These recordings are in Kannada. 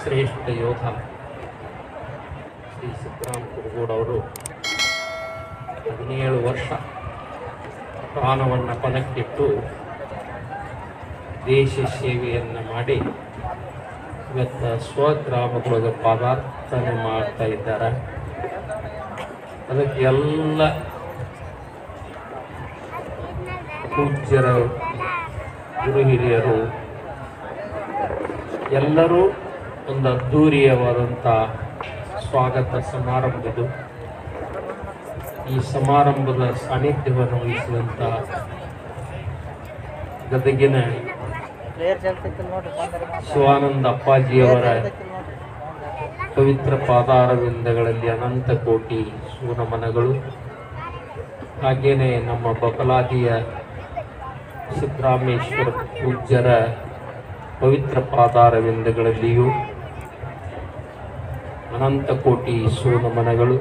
ಶ್ರೇಷ್ಠ ಯೋಧ ಶ್ರೀ ಸಿದ್ದರಾಮ ಕುರುಗೂಡವರು ಹದಿನೇಳು ವರ್ಷ ಪ್ರಾಣವನ್ನು ಪಣಕ್ಕಿಟ್ಟು ದೇಶ ಸೇವೆಯನ್ನು ಮಾಡಿ ಇವತ್ತು ಸ್ವಗ್ರಾಮದೊಳಗೆ ಪದಾರ್ಥನೆ ಮಾಡ್ತಾ ಇದ್ದಾರೆ ಅದಕ್ಕೆ ಎಲ್ಲ ಪೂಜ್ಯರ ಗುರು ಹಿರಿಯರು ಎಲ್ಲರೂ ಒಂದು ಅದ್ಧೂರಿಯವಾದಂಥ ಸ್ವಾಗತ ಸಮಾರಂಭ ಇದು ಈ ಸಮಾರಂಭದ ಸಾನ್ನಿಧ್ಯವನ್ನು ವಹಿಸಿದಂಥ ಗದಗಿನ ಪ್ಲೇಯರ್ ಚಲ್ತಿತ್ತು ನೋಡ್ರಿ ಬಂದರೆ ಶಿವಾನಂದ ಅಪ್ಪಾಜಿಯವರ ಪವಿತ್ರ ಪಾದಾರವಿಂದಗಳಲ್ಲಿ ಅನಂತ ಕೋಟಿ ಸೂನಮನಗಳು ಹಾಗೇನೆ ನಮ್ಮ ಬಬಲಾದಿಯ ಸಿದ್ದರಾಮೇಶ್ವರ ಪೂಜ್ಯರ ಪವಿತ್ರ ಪಾದಾರವಿಂದಗಳಲ್ಲಿಯೂ ಅನಂತ ಕೋಟಿ ಸೂನಮನಗಳು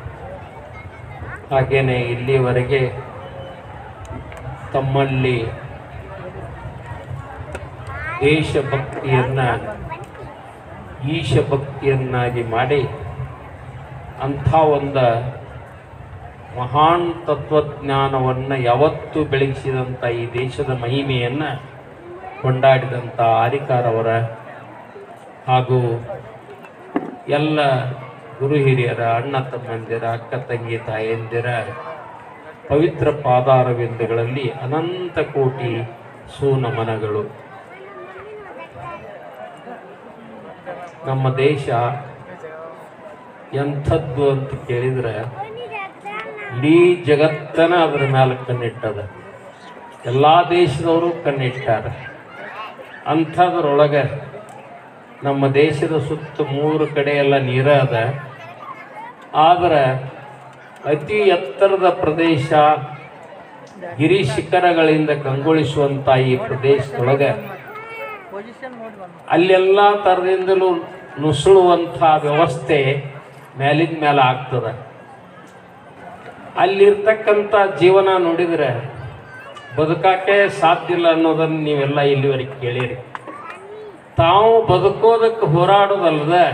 ಹಾಗೇನೆ ಇಲ್ಲಿಯವರೆಗೆ ತಮ್ಮಲ್ಲಿ ದೇಶಭಕ್ತಿಯನ್ನ ಈಶಭಕ್ತಿಯನ್ನಾಗಿ ಮಾಡಿ ಅಂಥ ಒಂದು ಮಹಾನ್ ತತ್ವಜ್ಞಾನವನ್ನು ಯಾವತ್ತೂ ಬೆಳಗಿಸಿದಂಥ ಈ ದೇಶದ ಮಹಿಮೆಯನ್ನು ಕೊಂಡಾಡಿದಂಥ ಆರಿಕಾರವರ ಹಾಗೂ ಎಲ್ಲ ಗುರು ಹಿರಿಯರ ಅಣ್ಣ ತಮ್ಮಂದಿರ ಅಕ್ಕ ತಂಗಿ ತಾಯಂದಿರ ಪವಿತ್ರ ಪಾದಾರವಿಂದಗಳಲ್ಲಿ ಅನಂತ ಕೋಟಿ ಸೂನಮನಗಳು ನಮ್ಮ ದೇಶ ಎಂಥದ್ದು ಅಂತ ಕೇಳಿದ್ರೆ ಇಡೀ ಜಗತ್ತನ ಅದರ ಮೇಲೆ ಕಣ್ಣಿಟ್ಟದ ಎಲ್ಲ ದೇಶದವರು ಕಣ್ಣಿಟ್ಟಾರ ಅಂಥದ್ರೊಳಗೆ ನಮ್ಮ ದೇಶದ ಸುತ್ತ ಮೂರು ಕಡೆ ಎಲ್ಲ ನೀರ ಅದ ಆದ್ರೆ ಅತಿ ಎತ್ತರದ ಪ್ರದೇಶ ಗಿರಿ ಶಿಖರಗಳಿಂದ ಕಂಗೊಳಿಸುವಂಥ ಈ ಪ್ರದೇಶದೊಳಗೆ ಪೊಸಿಷನ್ ನೋಡಿ ಬಂದು ಅಲ್ಲೆಲ್ಲ ಥರದಿಂದಲೂ ನುಸುಳುವಂಥ ವ್ಯವಸ್ಥೆ ಮೇಲಿನ ಮೇಲೆ ಆಗ್ತದೆ ಅಲ್ಲಿರ್ತಕ್ಕಂಥ ಜೀವನ ನೋಡಿದರೆ ಬದುಕಕ್ಕೆ ಸಾಧ್ಯ ಇಲ್ಲ ಅನ್ನೋದನ್ನು ನೀವೆಲ್ಲ ಇಲ್ಲಿವರೆಗೆ ಕೇಳಿರಿ ತಾವು ಬದುಕೋದಕ್ಕೆ ಹೋರಾಡೋದಲ್ಲದೆ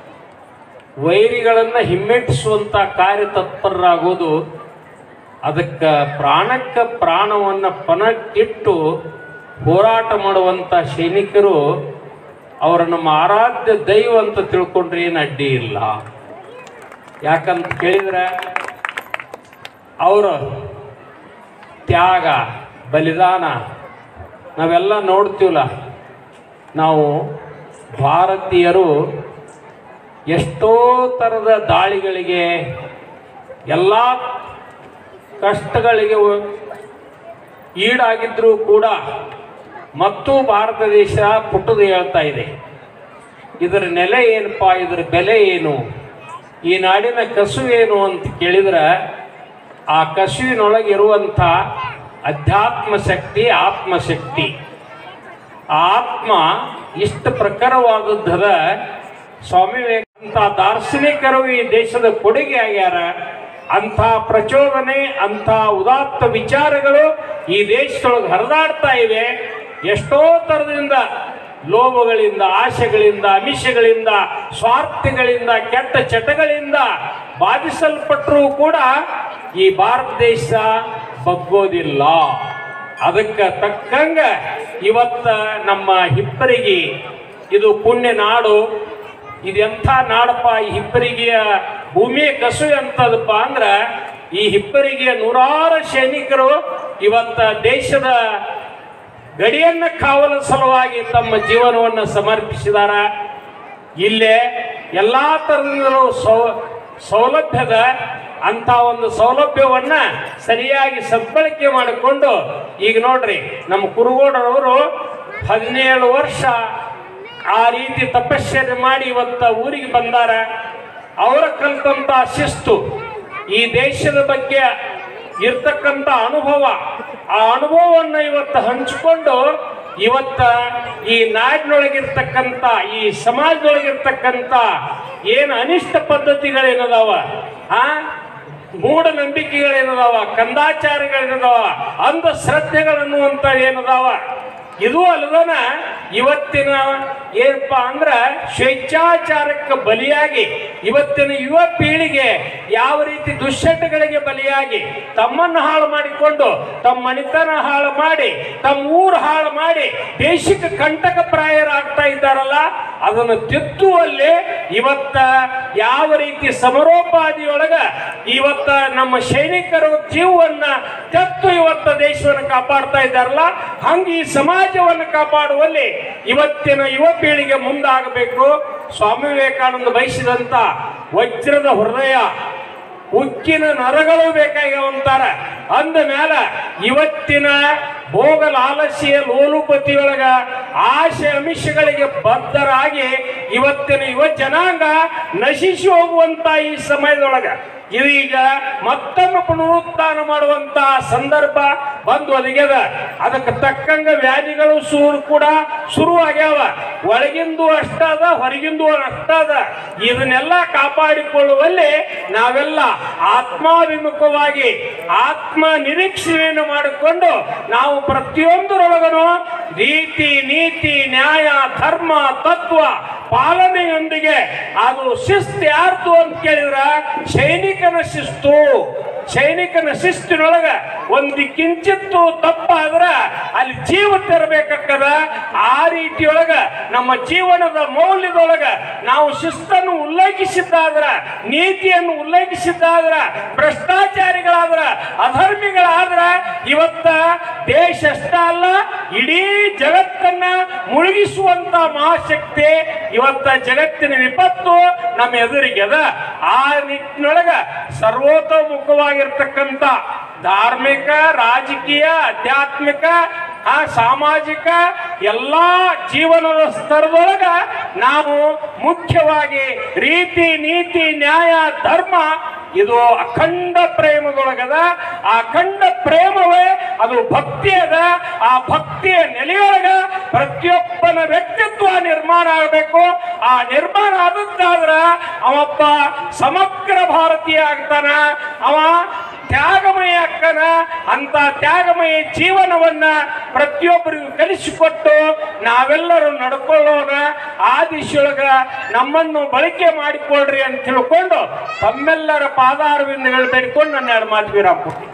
ವೈರಿಗಳನ್ನು ಹಿಮ್ಮೆಟ್ಟಿಸುವಂಥ ಕಾರ್ಯ ತತ್ಪರರಾಗೋದು ಅದಕ್ಕೆ ಪ್ರಾಣಕ್ಕೆ ಪ್ರಾಣವನ್ನು ಪಣಕ್ಕಿಟ್ಟು ಹೋರಾಟ ಮಾಡುವಂಥ ಸೈನಿಕರು ಅವರ ನಮ್ಮ ಆರಾಧ್ಯ ದೈವ ಅಂತ ತಿಳ್ಕೊಂಡ್ರೆ ಏನು ಅಡ್ಡಿ ಇಲ್ಲ ಯಾಕಂತ ಕೇಳಿದ್ರೆ ಅವರ ತ್ಯಾಗ ಬಲಿದಾನ ನಾವೆಲ್ಲ ನೋಡ್ತೀವಲ್ಲ ನಾವು ಭಾರತೀಯರು ಎಷ್ಟೋ ಥರದ ದಾಳಿಗಳಿಗೆ ಎಲ್ಲ ಕಷ್ಟಗಳಿಗೆ ಒ- ಈಡಾಗಿದ್ರೂ ಕೂಡ ಮತ್ತು ಭಾರತ ದೇಶ ಪುಟ್ಟದು ಹೇಳ್ತಾ ಇದೆ ಇದರ ನೆಲೆ ಏನಪ್ಪಾ ಇದರ ಬೆಲೆ ಏನು ಈ ನಾಡಿನ ಕಸು ಏನು ಅಂತ ಕೇಳಿದ್ರೆ ಆ ಕಸುವಿನೊಳಗೆ ಇರುವಂಥ ಅಧ್ಯಾತ್ಮ ಶಕ್ತಿ ಆತ್ಮಶಕ್ತಿ ಆ ಆತ್ಮ ಇಷ್ಟು ಪ್ರಖರವಾದದ್ದದ ಸ್ವಾಮಿ ವಿವೇಕಾನಂದ ದಾರ್ಶನಿಕರು ಈ ದೇಶದ ಕೊಡುಗೆ ಆಗ್ಯಾರ ಅಂಥ ಪ್ರಚೋದನೆ ಅಂಥ ಉದಾತ್ತ ವಿಚಾರಗಳು ಈ ದೇಶದೊಳಗೆ ಹರಿದಾಡ್ತಾ ಇವೆ ಎಷ್ಟೋ ಥರದಿಂದ ಲೋಭಗಳಿಂದ ಆಶೆಗಳಿಂದ ಅಮಿಷಗಳಿಂದ ಸ್ವಾರ್ಥಗಳಿಂದ ಕೆಟ್ಟ ಚಟಗಳಿಂದ ಬಾಧಿಸಲ್ಪಟ್ಟರೂ ಕೂಡ ಈ ಭಾರತ ದೇಶ ಬಗ್ಗೋದಿಲ್ಲ ಅದಕ್ಕೆ ತಕ್ಕಂಗ ಇವತ್ತ ನಮ್ಮ ಹಿಪ್ಪರಿಗಿ ಇದು ಪುಣ್ಯ ನಾಡು ಇದೆಂಥ ನಾಡಪ್ಪ ಈ ಹಿಪ್ಪರಿಗೆಯ ಭೂಮಿಯ ಕಸು ಎಂತದಪ್ಪ ಅಂದ್ರ ಈ ಹಿಪ್ಪರಿಗೆಯ ನೂರಾರು ಸೈನಿಕರು ಇವತ್ತ ದೇಶದ ಗಡಿಯನ್ನ ಕಾವಲ ಸಲುವಾಗಿ ತಮ್ಮ ಜೀವನವನ್ನು ಸಮರ್ಪಿಸಿದಾರ ಇಲ್ಲೇ ಎಲ್ಲಾ ತರದಿಂದಲೂ ಸೌ ಸೌಲಭ್ಯದ ಅಂತ ಒಂದು ಸೌಲಭ್ಯವನ್ನ ಸರಿಯಾಗಿ ಸದ್ಬಳಕೆ ಮಾಡಿಕೊಂಡು ಈಗ ನೋಡ್ರಿ ನಮ್ಮ ಕುರುಗೋಡರವರು ಹದಿನೇಳು ವರ್ಷ ಆ ರೀತಿ ತಪಶ್ಚರ್ಯ ಮಾಡಿ ಇವತ್ತ ಊರಿಗೆ ಬಂದಾರ ಅವರ ಕಲಿತಂತ ಶಿಸ್ತು ಈ ದೇಶದ ಬಗ್ಗೆ ಇರ್ತಕ್ಕಂಥ ಅನುಭವ ಆ ಅನುಭವವನ್ನು ಇವತ್ತು ಹಂಚಿಕೊಂಡು ಇವತ್ತ ಈ ನಾಡಿನೊಳಗಿರ್ತಕ್ಕಂಥ ಈ ಸಮಾಜದೊಳಗಿರ್ತಕ್ಕಂಥ ಏನು ಅನಿಷ್ಟ ಪದ್ಧತಿಗಳೇನದಾವ ಆ ಮೂಢನಂಬಿಕೆಗಳೇನದಾವ ಕಂದಾಚಾರಗಳೇನದಾವ ಅಂಧಶ್ರದ್ಧೆಗಳನ್ನುವಂಥ ಏನದಾವ ಇದು ಅಲ್ಲದನ ಇವತ್ತಿನ ಏನಪ್ಪಾ ಅಂದ್ರ ಸ್ವೇಚ್ಛಾಚಾರಕ್ಕೆ ಬಲಿಯಾಗಿ ಇವತ್ತಿನ ಯುವ ಪೀಳಿಗೆ ಯಾವ ರೀತಿ ದುಶ್ಚಟಗಳಿಗೆ ಬಲಿಯಾಗಿ ತಮ್ಮನ್ನು ಹಾಳು ಮಾಡಿಕೊಂಡು ತಮ್ಮ ಮನಿತನ ಹಾಳು ಮಾಡಿ ತಮ್ಮ ಊರು ಹಾಳು ಮಾಡಿ ದೇಶಕ್ಕೆ ಕಂಟಕ ಪ್ರಾಯರಾಗ್ತಾ ಇದ್ದಾರಲ್ಲ ಅದನ್ನು ತಿದ್ದುವಲ್ಲಿ ಇವತ್ತ ಯಾವ ರೀತಿ ಸಮರೋಪಾದಿಯೊಳಗ ಇವತ್ತ ನಮ್ಮ ಸೈನಿಕರು ಜೀವವನ್ನ ತೆತ್ತು ಇವತ್ತ ದೇಶವನ್ನು ಕಾಪಾಡ್ತಾ ಇದ್ದಾರಲ್ಲ ಹಂಗೆ ಈ ಸಮಾಜವನ್ನು ಕಾಪಾಡುವಲ್ಲಿ ಇವತ್ತಿನ ಯುವ ಪೀಳಿಗೆ ಮುಂದಾಗಬೇಕು ಸ್ವಾಮಿ ವಿವೇಕಾನಂದ ಬಯಸಿದಂತ ವಜ್ರದ ಹೃದಯ ಉಕ್ಕಿನ ನರಗಳು ಬೇಕಾಗ್ಯಾವಂತಾರ ಅಂದ ಮೇಲ ಇವತ್ತಿನ ಭೋಗ ಲಾಲಸ್ಯ ಲೋಲುಪತಿಯೊಳಗ ಆಶೆ ಅಮಿಷಗಳಿಗೆ ಬದ್ಧರಾಗಿ ಇವತ್ತಿನ ಯುವ ಜನಾಂಗ ನಶಿಸಿ ಹೋಗುವಂತ ಈ ಸಮಯದೊಳಗ ಇದೀಗ ಮತ್ತೊಮ್ಮೆ ಪುನರುತ್ಥಾನ ಮಾಡುವಂತ ಸಂದರ್ಭ ಬಂದು ಒದಗ್ಯದ ಅದಕ್ಕೆ ತಕ್ಕಂಗ ವ್ಯಾಧಿಗಳು ಶುರು ಕೂಡ ಶುರು ಆಗ್ಯಾವ ಒಳಗಿಂದು ಅಷ್ಟದ ಹೊರಗಿಂದು ಅಷ್ಟದ ಇದನ್ನೆಲ್ಲ ಕಾಪಾಡಿಕೊಳ್ಳುವಲ್ಲಿ ನಾವೆಲ್ಲ ಆತ್ಮಾಭಿಮುಖವಾಗಿ ಆತ್ಮ ನಿರೀಕ್ಷೆಯನ್ನು ಮಾಡಿಕೊಂಡು ನಾವು ಪ್ರತಿಯೊಂದರೊಳಗನು ರೀತಿ ನೀತಿ ನ್ಯಾಯ ಧರ್ಮ ತತ್ವ ಪಾಲನೆಯೊಂದಿಗೆ ಅದು ಶಿಸ್ತು ಯಾರ್ದು ಅಂತ ಕೇಳಿದ್ರ ಸೈನಿಕನ ಶಿಸ್ತು ಸೈನಿಕನ ಶಿಸ್ತಿನೊಳಗ ಒಂದು ಕಿಂಚಿತ್ತು ತಪ್ಪಾದ್ರ ಅಲ್ಲಿ ಜೀವ ತೆರಬೇಕಾಗ್ತದ ಆ ರೀತಿಯೊಳಗ ನಮ್ಮ ಜೀವನದ ಮೌಲ್ಯದೊಳಗ ನಾವು ಶಿಸ್ತನ್ನು ಉಲ್ಲಂಘಿಸಿದ್ದಾದ್ರ ನೀತಿಯನ್ನು ಉಲ್ಲಂಘಿಸಿದ್ದಾದ್ರ ಭ್ರಷ್ಟಾಚಾರಿಗಳಾದ್ರ ಅಧರ್ಮಿಗಳಾದ್ರ ಇವತ್ತ ದೇಶ ಅಷ್ಟ ಅಲ್ಲ ಇಡೀ ಜಗತ್ತನ್ನ ಮುಳುಗಿಸುವಂತ ಮಹಾಶಕ್ತಿ ಇವತ್ತ ಜಗತ್ತಿನ ವಿಪತ್ತು ನಮ್ಮ ಎದುರಿಗೆ ಅದ ಆ ನಿಟ್ಟಿನೊಳಗ ಸರ್ವತೋಮುಖವಾಗಿರ್ತಕ್ಕಂಥ ಧಾರ್ಮಿಕ ರಾಜಕೀಯ ಆಧ್ಯಾತ್ಮಿಕ ಆ ಸಾಮಾಜಿಕ ಎಲ್ಲ ಜೀವನದ ಸ್ತರದೊಳಗ ನಾವು ಮುಖ್ಯವಾಗಿ ರೀತಿ ನೀತಿ ನ್ಯಾಯ ಧರ್ಮ ಇದು ಅಖಂಡ ಪ್ರೇಮದೊಳಗದ ಆ ಅಖಂಡ ಪ್ರೇಮವೇ ಅದು ಭಕ್ತಿ ಅದ ಆ ಭಕ್ತಿಯ ನೆಲೆಯೊಳಗ ಪ್ರತಿಯೊಬ್ಬನ ವ್ಯಕ್ತಿತ್ವ ನಿರ್ಮಾಣ ಆಗಬೇಕು ಆ ನಿರ್ಮಾಣ ಆದದ್ದಾದ್ರ ಅವಪ್ಪ ಸಮಗ್ರ ಭಾರತೀಯ ಆಗ್ತಾನ ಅವ ತ್ಯಾಗಮಯ ಅಕ್ಕನ ಅಂತ ತ್ಯಾಗಮಯ ಜೀವನವನ್ನ ಪ್ರತಿಯೊಬ್ಬರಿಗೂ ಕಲಿಸಿಕೊಟ್ಟು ನಾವೆಲ್ಲರೂ ನಡ್ಕೊಳ್ಳೋಣ ಆ ದಿಶೆಯೊಳಗ ನಮ್ಮನ್ನು ಬಳಕೆ ಮಾಡಿಕೊಳ್ಳ್ರಿ ಅಂತ ತಿಳ್ಕೊಂಡು ತಮ್ಮೆಲ್ಲರ ಪಾದಾರವಿಂದಗಳು ಬೇಡಿಕೊಂಡು ನನ್ನ ಎರಡು ಮಾತು ವಿರಾಮ ಕೊಡ್ತೀನಿ